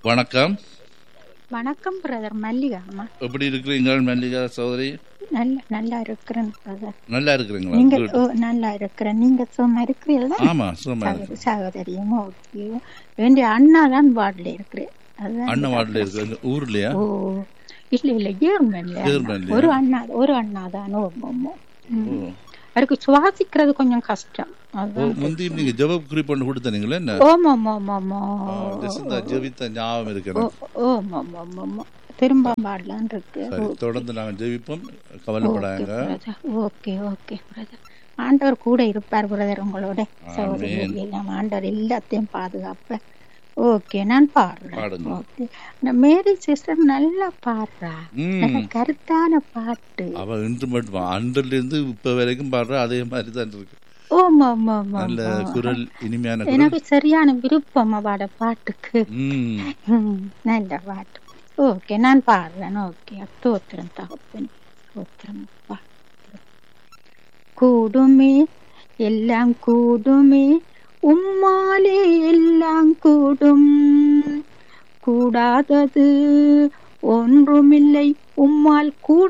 வணக்கம் வணக்கம் பிரதர் மல்லிகா அம்மா எப்படி இருக்கிறீங்க மல்லிகா சௌதரி நல்ல நல்லா இருக்கிறேன் பிரதர் நல்லா இருக்கிறீங்களா நீங்க Good. ஓ, நல்லா இருக்கிறேன் நீங்க சும்மா இருக்கிறீங்களா ஆமா சும்மா இருக்கு. சகோதரியும் ஓகே வேண்டிய அண்ணா தான் வார்டில் இருக்கிறேன் அதுதான் அண்ணன் வார்டில் இருக்கு ஊர்லயா ஓ இல்ல இல்ல ஜெர்மன்ல ஜெர்மன்லயா? ஒரு அண்ணா ஒரு அண்ணா தான் ஓ, ஓ, ஓ. ம். ஓ. அவருக்கு சுவாசிக்கிறது கொஞ்சம் கஷ்டம் ஓ, அதுதான் முந்தி நீங்க ஜெப குறி பண்ணி கொடுத்தனீங்களே என்ன ஓம் ஓம் ஓம் ஓம் ஆ, ஜெசிந்தா ஜெபித்த ஞாபகம் இருக்கு ஓ எனக்கு. ஓம் ஓம் ஓம் ஓம் திரும்ப பாடலான் இருக்கு சரி தொடர்ந்து நாங்க ஜெபிப்போம் கவலைப்படாங்க ஓகே ஓகே பிரதர் ஆண்டவர் கூட இருப்பார் பிரதர் உங்களோட சகோதரி எல்லாம் ஆண்டவர் எல்லாத்தையும் பாதுகாப்ப ஓகே நான் பாடுறேன் பாடுங்க. ஓகே இந்த மேரி சிஸ்டர் நல்லா பாடுறா ம் நல்ல கருத்தான பாட்டு அவ இன்று மட்டும் அன்றில இருந்து இப்ப வரைக்கும் பாடுற அதே மாதிரி தான் இருக்கு ஓமா ஆமா ஆமா நல்ல குரல் இனிமையான குரல் எனக்கு சரியான விருப்பம் அவட பாட்டுக்கு ம் ம், நல்ல பாட்டு ஓகே நான் பாடுறேன் ஓகே தோத்திரம் தகப்பன் தோத்திரம் அப்பா கூடுமே எல்லாம் கூடுமே உம்மாலே எல்லாம் கூடும் கூடாதது ஒன்றுமில்லை உம்மால் கூட